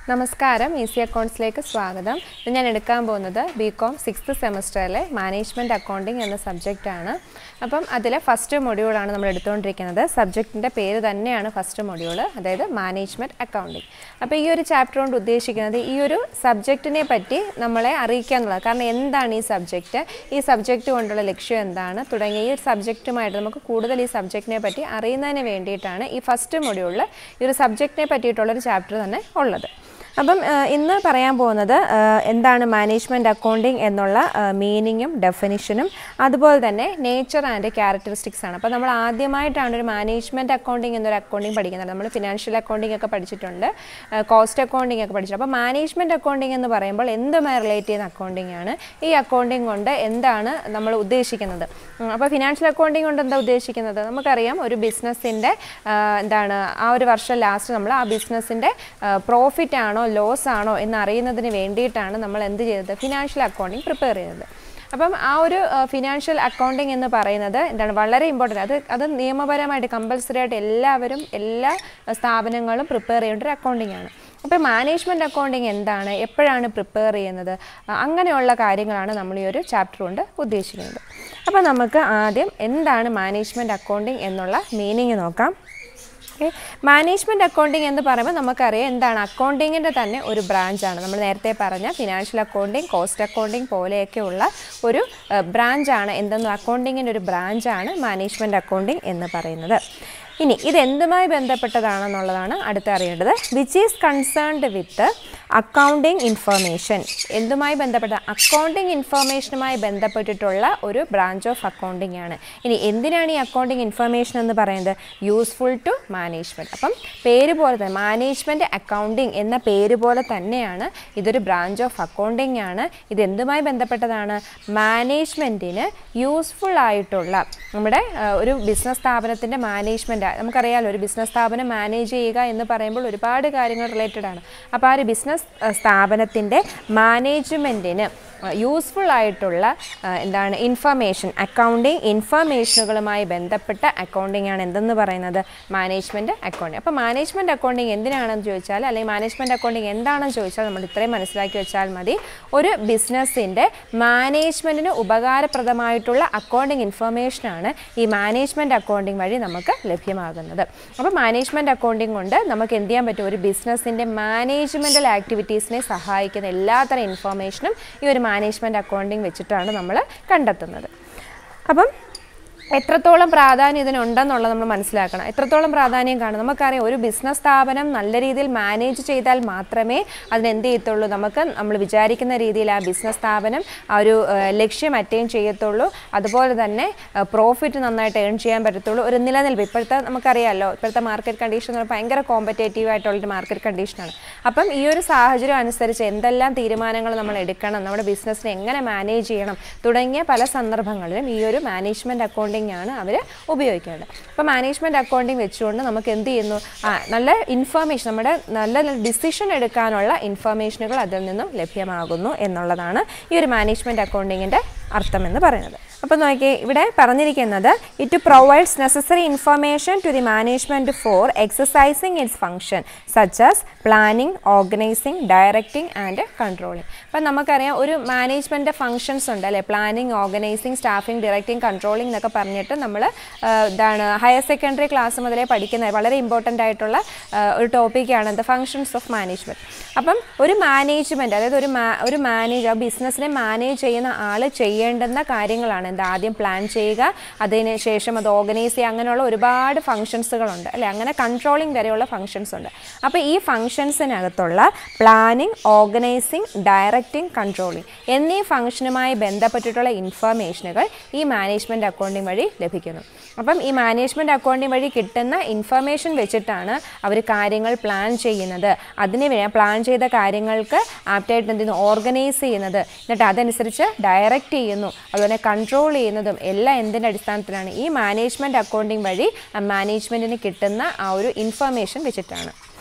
നമസ്കാരം ഈസി അക്കൗണ്ട്സിലേക്ക് സ്വാഗതം ഇത് ഞാൻ എടുക്കാൻ പോകുന്നത് ബി കോം സിക്സ്ത് സെമസ്റ്ററിലെ മാനേജ്മെൻറ്റ് അക്കൗണ്ടിങ് എന്ന സബ്ജക്റ്റാണ് അപ്പം അതിലെ ഫസ്റ്റ് മൊഡ്യൂളാണ് നമ്മൾ എടുത്തുകൊണ്ടിരിക്കുന്നത് സബ്ജക്റ്റിൻ്റെ പേര് തന്നെയാണ് ഫസ്റ്റ് മൊഡ്യൂൾ അതായത് മാനേജ്മെൻറ്റ് അക്കൗണ്ടിങ് അപ്പോൾ ഈ ഒരു ചാപ്റ്റർ കൊണ്ട് ഉദ്ദേശിക്കുന്നത് ഈ ഒരു സബ്ജക്റ്റിനെ പറ്റി നമ്മളെ അറിയിക്കുക എന്നുള്ളത് കാരണം എന്താണ് ഈ സബ്ജക്റ്റ് ഈ സബ്ജക്റ്റ് കൊണ്ടുള്ള ലക്ഷ്യം എന്താണ് തുടങ്ങിയ ഈ ഒരു സബ്ജക്റ്റുമായിട്ട് നമുക്ക് കൂടുതൽ ഈ സബ്ജക്റ്റിനെ പറ്റി അറിയുന്നതിന് വേണ്ടിയിട്ടാണ് ഈ ഫസ്റ്റ് മൊഡ്യൂളിൽ ഈ ഒരു സബ്ജക്റ്റിനെ പറ്റിയിട്ടുള്ളൊരു ചാപ്റ്റർ തന്നെ ഉള്ളത് അപ്പം ആ, ഇന്ന് പറയാൻ പോകുന്നത് ആ, എന്താണ് മാനേജ്മെൻറ്റ് അക്കൗണ്ടിങ് എന്നുള്ള മീനിങ്ങും ഡെഫിനിഷനും അതുപോലെ തന്നെ നേച്ചർ ആൻഡ് ക്യാരക്ടറിസ്റ്റിക്സ് ആണ് അപ്പോൾ നമ്മൾ ആദ്യമായിട്ടാണ് ഒരു മാനേജ്മെൻറ്റ് അക്കൗണ്ടിങ് എന്നൊരു അക്കൗണ്ടിങ് പഠിക്കുന്നത് നമ്മൾ ഫിനാൻഷ്യൽ അക്കൗണ്ടിങ് ഒക്കെ പഠിച്ചിട്ടുണ്ട് കോസ്റ്റ് അക്കൗണ്ടിങ് ഒക്കെ പഠിച്ചിട്ടുണ്ട് അപ്പോൾ മാനേജ്മെൻറ്റ് അക്കൗണ്ടിങ് എന്ന് പറയുമ്പോൾ എന്തുമായി റിലേറ്റ് ചെയ്യുന്ന അക്കൗണ്ടിങ് ആണ് ഈ അക്കൗണ്ടിങ് കൊണ്ട് എന്താണ് നമ്മൾ ഉദ്ദേശിക്കുന്നത് ഉം, അപ്പോൾ ഫിനാൻഷ്യൽ അക്കൗണ്ടിങ് കൊണ്ട് എന്താ ഉദ്ദേശിക്കുന്നത് നമുക്കറിയാം ഒരു ബിസിനസ്സിൻ്റെ എന്താണ് ആ ഒരു വർഷം ലാസ്റ്റ് നമ്മൾ ആ ബിസിനസ്സിൻ്റെ പ്രോഫിറ്റ് ആണോ ലോസ് ആണോ എന്ന് അറിയുന്നതിന് വേണ്ടിയിട്ടാണ് നമ്മൾ എന്ത് ചെയ്തത് ഫിനാൻഷ്യൽ അക്കൗണ്ടിങ് പ്രിപ്പയർ ചെയ്യുന്നത് അപ്പം ആ ഒരു ഫിനാൻഷ്യൽ അക്കൗണ്ടിങ് എന്ന് പറയുന്നത് എന്താണ് വളരെ ഇമ്പോർട്ടൻ്റ് അത് അത് നിയമപരമായിട്ട് കമ്പൽസറി ആയിട്ട് എല്ലാവരും എല്ലാ സ്ഥാപനങ്ങളും പ്രിപ്പയർ ചെയ്യേണ്ട ഒരു അക്കൗണ്ടിങ് ആണ് അപ്പോൾ മാനേജ്മെൻറ്റ് അക്കൗണ്ടിങ് എന്താണ് എപ്പോഴാണ് പ്രിപ്പയർ ചെയ്യുന്നത് ആ, അങ്ങനെയുള്ള കാര്യങ്ങളാണ് നമ്മൾ ഈ ഒരു ചാപ്റ്റർ കൊണ്ട് ഉദ്ദേശിക്കുന്നത് അപ്പോൾ നമുക്ക് ആദ്യം എന്താണ് മാനേജ്മെൻറ്റ് അക്കൗണ്ടിങ് എന്നുള്ള മീനിങ് നോക്കാം ഓക്കെ മാനേജ്മെൻറ്റ് അക്കൗണ്ടിങ് എന്ന് പറയുമ്പോൾ നമുക്കറിയാം എന്താണ് അക്കൗണ്ടിങ്ങിൻ്റെ തന്നെ ഒരു ബ്രാഞ്ചാണ് നമ്മൾ നേരത്തെ പറഞ്ഞ ഫിനാൻഷ്യൽ അക്കൗണ്ടിങ് കോസ്റ്റ് അക്കൗണ്ടിങ് പോലെയൊക്കെയുള്ള ഒരു ബ്രാഞ്ചാണ് എന്തെന്ന് അക്കൗണ്ടിങ്ങിൻ്റെ ഒരു ബ്രാഞ്ചാണ് മാനേജ്മെൻറ്റ് അക്കൗണ്ടിങ് എന്ന് പറയുന്നത് ഇനി ഇത് എന്തുമായി ബന്ധപ്പെട്ടതാണെന്നുള്ളതാണ് അടുത്ത അറിയേണ്ടത് which is concerned with accounting information എന്തുമായി ബന്ധപ്പെട്ട അക്കൗണ്ടിങ് ഇൻഫർമേഷനുമായി ബന്ധപ്പെട്ടിട്ടുള്ള ഒരു ബ്രാഞ്ച് ഓഫ് അക്കൗണ്ടിങ് ആണ് ഇനി എന്തിനാണ് ഈ അക്കൗണ്ടിങ് ഇൻഫർമേഷൻ എന്ന് പറയുന്നത് യൂസ്ഫുൾ ടു മാനേജ്മെൻറ്റ് അപ്പം പേര് പോലെ തന്നെ മാനേജ്മെൻറ്റ് അക്കൗണ്ടിങ് എന്ന പേര് പോലെ തന്നെയാണ് ഇതൊരു ബ്രാഞ്ച് ഓഫ് അക്കൗണ്ടിങ് ആണ് ഇത് എന്തുമായി ബന്ധപ്പെട്ടതാണ് മാനേജ്മെൻറ്റിന് യൂസ്ഫുൾ ആയിട്ടുള്ള നമ്മുടെ ആ, ഒരു ബിസിനസ് സ്ഥാപനത്തിൻ്റെ മാനേജ്മെൻറ്റ് നമുക്കറിയാമല്ലോ ഒരു ബിസിനസ് സ്ഥാപനം മാനേജ് ചെയ്യുക എന്ന് പറയുമ്പോൾ ഒരുപാട് കാര്യങ്ങൾ റിലേറ്റഡ് ആണ് അപ്പോൾ ആ ഒരു ബിസിനസ് സ്ഥാപനത്തിൻ്റെ മാനേജ്മെൻറ്റിന് യൂസ്ഫുൾ ആയിട്ടുള്ള ആ, എന്താണ് ഇൻഫർമേഷൻ അക്കൗണ്ടിങ് ഇൻഫർമേഷനുകളുമായി ബന്ധപ്പെട്ട അക്കൗണ്ടിങ് ആണ് എന്തെന്ന് പറയുന്നത് മാനേജ്മെൻറ്റ് അക്കൗണ്ടിങ് അപ്പോൾ മാനേജ്മെൻറ്റ് അക്കൗണ്ടിങ് എന്തിനാണെന്ന് ചോദിച്ചാൽ അല്ലെങ്കിൽ മാനേജ്മെൻറ്റ് അക്കൗണ്ടിങ് എന്താണെന്ന് ചോദിച്ചാൽ നമ്മൾ ഇത്രയും മനസ്സിലാക്കി വെച്ചാൽ മതി ഒരു ബിസിനസ്സിൻ്റെ മാനേജ്മെൻറ്റിന് ഉപകാരപ്രദമായിട്ടുള്ള അക്കൗണ്ടിങ് ഇൻഫർമേഷനാണ് ഈ മാനേജ്മെൻറ്റ് അക്കൗണ്ടിങ് വഴി നമുക്ക് ലഭ്യമാകുന്നത് അപ്പോൾ മാനേജ്മെൻറ്റ് അക്കൗണ്ടിങ് കൊണ്ട് നമുക്ക് എന്ത് ചെയ്യാൻ പറ്റും ഒരു ബിസിനസ്സിൻ്റെ മാനേജ്മെൻറ്റൽ ആക്ടിവിറ്റീസിനെ സഹായിക്കുന്ന എല്ലാത്തരം ഇൻഫർമേഷനും ഈ ഒരു മാനേജ്മെൻറ്റ് അക്കൗണ്ടിങ് വെച്ചിട്ടാണ് നമ്മൾ കണ്ടെത്തുന്നത് അപ്പം എത്രത്തോളം പ്രാധാന്യം ഇതിനുണ്ടെന്നുള്ളത് നമ്മൾ മനസ്സിലാക്കണം എത്രത്തോളം പ്രാധാന്യം കാണും നമുക്കറിയാം ഒരു ബിസിനസ് സ്ഥാപനം നല്ല രീതിയിൽ മാനേജ് ചെയ്താൽ മാത്രമേ അതിന് എന്ത് ചെയ്യത്തുള്ളൂ നമുക്ക് നമ്മൾ വിചാരിക്കുന്ന രീതിയിൽ ആ ബിസിനസ് സ്ഥാപനം ആ ഒരു ഏഹ്, ലക്ഷ്യം അറ്റൈൻ ചെയ്യത്തുള്ളൂ അതുപോലെ തന്നെ പ്രോഫിറ്റ് നന്നായിട്ട് ഏൺ ചെയ്യാൻ പറ്റത്തുള്ളൂ ഒരു നിലനിൽപ്പ് ഇപ്പോഴത്തെ നമുക്കറിയാമല്ലോ ഇപ്പോഴത്തെ മാർക്കറ്റ് കണ്ടീഷൻ എന്ന് പറഞ്ഞാൽ ഭയങ്കര കോമ്പറ്റേറ്റീവ് ആയിട്ടുള്ളൊരു മാർക്കറ്റ് കണ്ടീഷനാണ് അപ്പം ഈ ഒരു സാഹചര്യം അനുസരിച്ച് എന്തെല്ലാം തീരുമാനങ്ങൾ നമ്മൾ എടുക്കണം നമ്മുടെ ബിസിനസ്സിനെ എങ്ങനെ മാനേജ് ചെയ്യണം തുടങ്ങിയ പല സന്ദർഭങ്ങളിലും ഈ ഒരു മാനേജ്മെൻറ്റ് അക്കൗണ്ടിങ് ആണ് അവർ ഉപയോഗിക്കേണ്ടത് അപ്പോൾ മാനേജ്മെൻറ്റ് അക്കൗണ്ടിങ് വെച്ചുകൊണ്ട് നമുക്ക് എന്ത് ചെയ്യുന്നു ആ നല്ല ഇൻഫർമേഷൻ നമ്മുടെ നല്ല നല്ല ഡിസിഷൻ എടുക്കാനുള്ള ഇൻഫർമേഷനുകൾ അതിൽ നിന്നും ലഭ്യമാകുന്നു എന്നുള്ളതാണ് ഈ ഒരു മാനേജ്മെൻറ്റ് അക്കൗണ്ടിങ്ങിൻ്റെ അർത്ഥം എന്ന് പറയുന്നത് അപ്പോൾ നോക്കിയേ ഇവിടെ പറഞ്ഞിരിക്കുന്നത് it provides necessary information to the management for exercising its function such as planning organising directing and controlling അപ്പം നമുക്കറിയാം ഒരു മാനേജ്മെൻറ്റ് ഫംഗ്ഷൻസ് ഉണ്ട് അല്ലേ planning organising staffing directing controlling എന്നൊക്കെ പറഞ്ഞിട്ട് നമ്മൾ ഇതാണ് ഹയർ സെക്കൻഡറി ക്ലാസ് മുതലേ പഠിക്കുന്ന വളരെ ഇമ്പോർട്ടൻ്റ് ആയിട്ടുള്ള ആ, ഒരു ടോപ്പിക്കാണ് ദ ഫങ്ഷൻസ് ഓഫ് മാനേജ്മെൻറ്റ് അപ്പം ഒരു മാനേജ്മെൻറ്റ് അതായത് ഒരു മാ ഒരു മാനേജ് ആ ബിസിനസ്സിനെ മാനേജ് ചെയ്യുന്ന ആൾ ചെയ്യേണ്ടുന്ന കാര്യങ്ങളാണ് എന്താ ആദ്യം പ്ലാൻ ചെയ്യുക അതിന് ശേഷം അത് ഓർഗനൈസ് ചെയ്യുക അങ്ങനെയുള്ള ഒരുപാട് ഫങ്ഷൻസുകളുണ്ട് അല്ലേ അങ്ങനെ കൺട്രോളിങ് വരെയുള്ള ഫങ്ഷൻസ് ഉണ്ട് അപ്പോൾ ഈ ഫങ്ഷൻസിനകത്തുള്ള പ്ലാനിങ് ഓർഗനൈസിങ് ഡയറക്റ്റിംഗ് കൺട്രോളിങ് എന്നീ ഫങ്ഷനുമായി ബന്ധപ്പെട്ടിട്ടുള്ള ഇൻഫർമേഷനുകൾ ഈ മാനേജ്മെൻറ്റ് അക്കൗണ്ടിങ് വഴി ലഭിക്കുന്നു അപ്പം ഈ മാനേജ്മെൻറ്റ് അക്കൗണ്ടിങ് വഴി കിട്ടുന്ന ഇൻഫർമേഷൻ വെച്ചിട്ടാണ് അവർ കാര്യങ്ങൾ പ്ലാൻ ചെയ്യുന്നത് അതിന് വേ പ്ലാൻ ചെയ്ത കാര്യങ്ങൾക്ക് ആപ്റ്റായിട്ട് എന്ത് ചെയ്യുന്നു ഓർഗനൈസ് ചെയ്യുന്നത് എന്നിട്ട് അതനുസരിച്ച് ഡയറക്റ്റ് ചെയ്യുന്നു അതുപോലെ കൺട്രോൾ ചെയ്യുന്നതും എല്ലാം എന്തിൻ്റെ അടിസ്ഥാനത്തിലാണ് ഈ മാനേജ്മെൻറ്റ് അക്കൗണ്ടിങ് വഴി മാനേജ്മെൻറ്റിന് കിട്ടുന്ന ആ ഒരു ഇൻഫർമേഷൻ വെച്ചിട്ടാണ്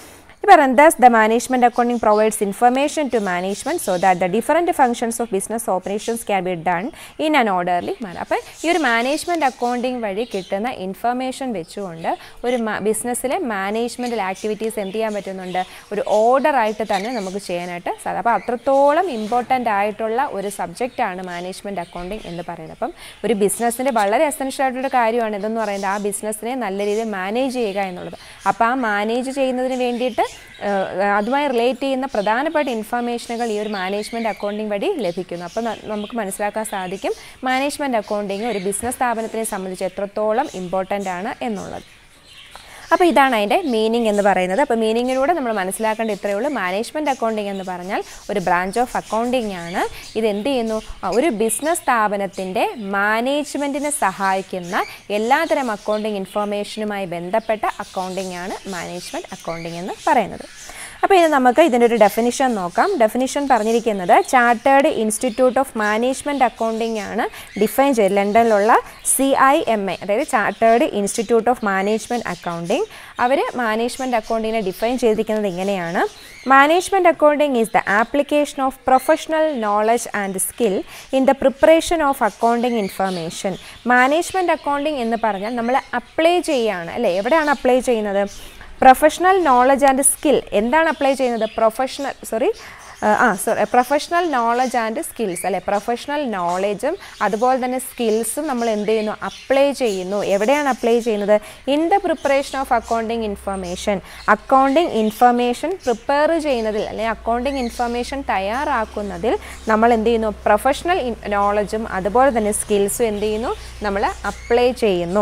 പറയുന്നത് thus the management accounting provides information to management so that the different functions of business operations can be done in an orderly manner അപ്പോൾ ഈ ഒരു മാനേജ്മെൻറ്റ് അക്കൗണ്ടിങ് വഴി കിട്ടുന്ന ഇൻഫർമേഷൻ വെച്ചുകൊണ്ട് ഒരു ബിസിനസ്സിലെ മാനേജ്മെൻറ്റൽ ആക്ടിവിറ്റീസ് എന്ത് ചെയ്യാൻ പറ്റുന്നുണ്ട് ഒരു ഓർഡറായിട്ട് തന്നെ നമുക്ക് ചെയ്യാനായിട്ട് സാധിക്കും അപ്പോൾ അത്രത്തോളം ഇമ്പോർട്ടൻ്റ് ആയിട്ടുള്ള ഒരു സബ്ജക്റ്റാണ് മാനേജ്മെൻറ്റ് അക്കൗണ്ടിങ് എന്ന് പറയുന്നത് അപ്പം ഒരു ബിസിനസ്സിൻ്റെ വളരെ എസെൻഷ്യൽ ആയിട്ടുള്ള കാര്യമാണ് ഇതെന്ന് പറയുന്നത് ആ ബിസിനസ്സിനെ നല്ല രീതിയിൽ മാനേജ് ചെയ്യുക എന്നുള്ളത് അപ്പോൾ ആ മാനേജ് ചെയ്യുന്നതിന് വേണ്ടിയിട്ട് ഏഹ്, അതുമായി റിലേറ്റ് ചെയ്യുന്ന പ്രധാനപ്പെട്ട ഇൻഫർമേഷനുകൾ ഈ ഒരു മാനേജ്മെൻറ്റ് അക്കൗണ്ടിങ് വഴി ലഭിക്കുന്നു അപ്പോൾ ന- നമുക്ക് മനസ്സിലാക്കാൻ സാധിക്കും മാനേജ്മെൻറ്റ് അക്കൗണ്ടിങ് ഒരു ബിസിനസ് സ്ഥാപനത്തിനെ സംബന്ധിച്ച് എത്രത്തോളം ഇമ്പോർട്ടൻ്റ് ആണ് എന്നുള്ളത് അപ്പോൾ ഇതാണ് അതിൻ്റെ മീനിങ് എന്ന് പറയുന്നത് അപ്പോൾ മീനിങ്ങിലൂടെ നമ്മൾ മനസ്സിലാക്കേണ്ട ഇത്രയേ ഉള്ളൂ മാനേജ്മെൻറ്റ് അക്കൗണ്ടിങ് എന്ന് പറഞ്ഞാൽ ഒരു ബ്രാഞ്ച് ഓഫ് അക്കൗണ്ടിങ് ആണ് ഇത് എന്ത് ചെയ്യുന്നു ആ, ഒരു ബിസിനസ് സ്ഥാപനത്തിൻ്റെ മാനേജ്മെൻറ്റിനെ സഹായിക്കുന്ന എല്ലാതരം അക്കൗണ്ടിങ് ഇൻഫർമേഷനുമായി ബന്ധപ്പെട്ട അക്കൗണ്ടിങ് ആണ് മാനേജ്മെൻറ്റ് അക്കൗണ്ടിങ് എന്ന് പറയുന്നത് അപ്പോൾ ഇത് നമുക്ക് ഇതിൻ്റെ ഒരു ഡെഫിനിഷൻ നോക്കാം ഡെഫിനിഷൻ പറഞ്ഞിരിക്കുന്നത് chartered institute of management accounting ആണ് ഡിഫൈൻ ചെയ്ത് ലണ്ടനിലുള്ള സി ഐ എം എ അതായത് chartered institute of management accounting അവർ മാനേജ്മെൻറ്റ് അക്കൗണ്ടിങ്ങിനെ ഡിഫൈൻ ചെയ്തിരിക്കുന്നത് ഇങ്ങനെയാണ് management accounting is the application of professional knowledge and skill in the preparation of accounting information management accounting എന്ന് പറഞ്ഞാൽ നമ്മൾ അപ്ലൈ ചെയ്യുകയാണ് അല്ലേ എവിടെയാണ് അപ്ലൈ ചെയ്യുന്നത് പ്രൊഫഷണൽ നോളജ് ആൻഡ് സ്കിൽ എന്താണ് അപ്ലൈ ചെയ്യുന്നത് professional sorry ah sorry professional knowledge and skills അല്ലെ പ്രൊഫഷണൽ നോളജും അതുപോലെ തന്നെ സ്കിൽസും നമ്മൾ എന്ത് ചെയ്യുന്നു അപ്ലൈ ചെയ്യുന്നു എവിടെയാണ് അപ്ലൈ ചെയ്യുന്നത് in the preparation of accounting information accounting information prepare ചെയ്യുന്നതിൽ അല്ലെങ്കിൽ അക്കൗണ്ടിങ് ഇൻഫർമേഷൻ തയ്യാറാക്കുന്നതിൽ നമ്മൾ എന്ത് ചെയ്യുന്നു പ്രൊഫഷണൽ നോളജും അതുപോലെ തന്നെ സ്കിൽസും എന്ത് ചെയ്യുന്നു നമ്മൾ അപ്ലൈ ചെയ്യുന്നു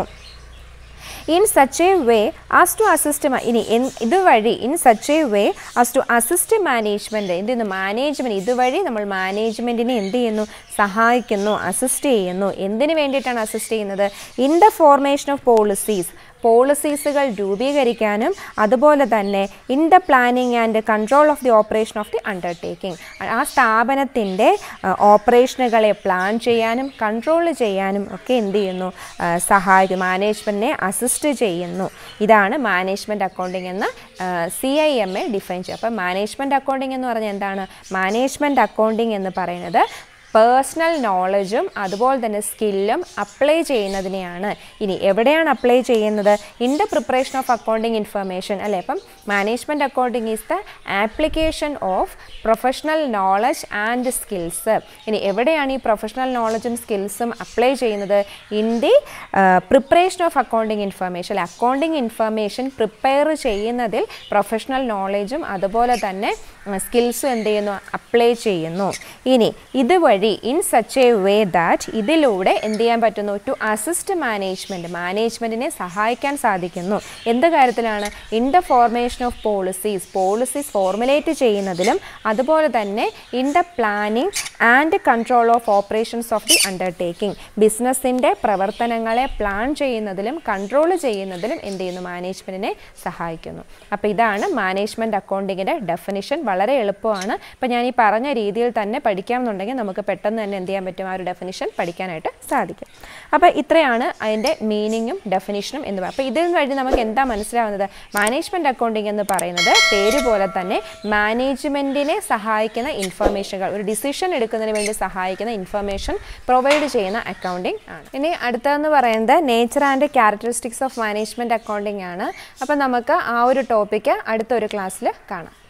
in such a way as to assist ഇനി എൻ- ഇതുവഴി in such a way as to assist management എന്ത് ചെയ്യുന്നു മാനേജ്മെൻറ്റ് ഇതുവഴി നമ്മൾ മാനേജ്മെൻറ്റിനെ എന്ത് ചെയ്യുന്നു സഹായിക്കുന്നു അസിസ്റ്റ് ചെയ്യുന്നു എന്തിനു വേണ്ടിയിട്ടാണ് അസിസ്റ്റ് ചെയ്യുന്നത് in the formation of policies പോളിസീസുകൾ രൂപീകരിക്കാനും അതുപോലെ തന്നെ in the planning and control of the operation of the undertaking ആ സ്ഥാപനത്തിൻ്റെ ഓപ്പറേഷനുകളെ പ്ലാൻ ചെയ്യാനും കൺട്രോൾ ചെയ്യാനും ഒക്കെ എന്ത് ചെയ്യുന്നു ആ, സഹായിക്കും മാനേജ്മെൻറ്റിനെ അസിസ്റ്റ് ചെയ്യുന്നു ഇതാണ് മാനേജ്മെൻറ്റ് അക്കൗണ്ടിങ് എന്ന് C I M A define ചെയ്യും അപ്പം മാനേജ്മെൻറ്റ് അക്കൗണ്ടിങ് എന്ന് പറഞ്ഞാൽ എന്താണ് മാനേജ്മെൻറ്റ് അക്കൗണ്ടിങ് എന്ന് പറയുന്നത് പേഴ്സണൽ നോളജും അതുപോലെ തന്നെ സ്കില്ലും അപ്ലൈ ചെയ്യുന്നതിനെയാണ് ഇനി എവിടെയാണ് അപ്ലൈ ചെയ്യുന്നത് in the preparation of accounting information അല്ലേ അപ്പം management accounting is the application of professional knowledge and skills ഇനി എവിടെയാണ് ഈ പ്രൊഫഷണൽ നോളജും സ്കിൽസും അപ്ലൈ ചെയ്യുന്നത് in the preparation of accounting information അല്ലെ അക്കൗണ്ടിങ് ഇൻഫർമേഷൻ പ്രിപ്പയർ ചെയ്യുന്നതിൽ പ്രൊഫഷണൽ നോളജും അതുപോലെ തന്നെ സ്കിൽസും എന്ത് ചെയ്യുന്നു അപ്ലൈ ചെയ്യുന്നു ഇനി ഇതുവഴി in such a way that ഇതിലൂടെ എന്ത് ചെയ്യാൻ പറ്റുന്നു ടു അസിസ്റ്റ് മാനേജ്മെൻറ്റ് മാനേജ്മെൻറ്റിനെ സഹായിക്കാൻ സാധിക്കുന്നു എന്ത് കാര്യത്തിലാണ് in the formation of policies policies formulate ചെയ്യുന്നതിലും അതുപോലെ തന്നെ in the planning and control of operations of the undertaking ബിസിനസ്സിൻ്റെ പ്രവർത്തനങ്ങളെ പ്ലാൻ ചെയ്യുന്നതിലും കൺട്രോൾ ചെയ്യുന്നതിലും എന്ത് ചെയ്യുന്നു മാനേജ്മെൻറ്റിനെ സഹായിക്കുന്നു അപ്പോൾ ഇതാണ് മാനേജ്മെൻറ്റ് അക്കൗണ്ടിങ്ങിൻ്റെ ഡെഫിനിഷൻ വളരെ എളുപ്പമാണ് അപ്പോൾ ഞാൻ ഈ പറഞ്ഞ രീതിയിൽ തന്നെ പഠിക്കാമെന്നുണ്ടെങ്കിൽ നമുക്ക് പെട്ടെന്ന് തന്നെ എന്ത് ചെയ്യാൻ പറ്റും ആ ഒരു ഡെഫിനിഷൻ പഠിക്കാനായിട്ട് സാധിക്കും അപ്പോൾ ഇത്രയാണ് അതിൻ്റെ മീനിങ്ങും ഡെഫിനിഷനും എന്ന് പറയുന്നത് അപ്പോൾ ഇതിൽ വഴി നമുക്ക് എന്താ മനസ്സിലാവുന്നത് മാനേജ്മെൻറ്റ് അക്കൗണ്ടിങ് എന്ന് പറയുന്നത് പേര് പോലെ തന്നെ മാനേജ്മെൻറ്റിനെ സഹായിക്കുന്ന ഇൻഫർമേഷനുകൾ ഒരു ഡിസിഷൻ എടുക്കുന്നതിന് വേണ്ടി സഹായിക്കുന്ന ഇൻഫർമേഷൻ പ്രൊവൈഡ് ചെയ്യുന്ന അക്കൗണ്ടിങ് ആണ് ഇനി അടുത്തതെന്ന് പറയുന്നത് nature and characteristics of management accounting ആണ് അപ്പോൾ നമുക്ക് ആ ഒരു ടോപ്പിക്ക് അടുത്തൊരു ക്ലാസ്സിൽ കാണാം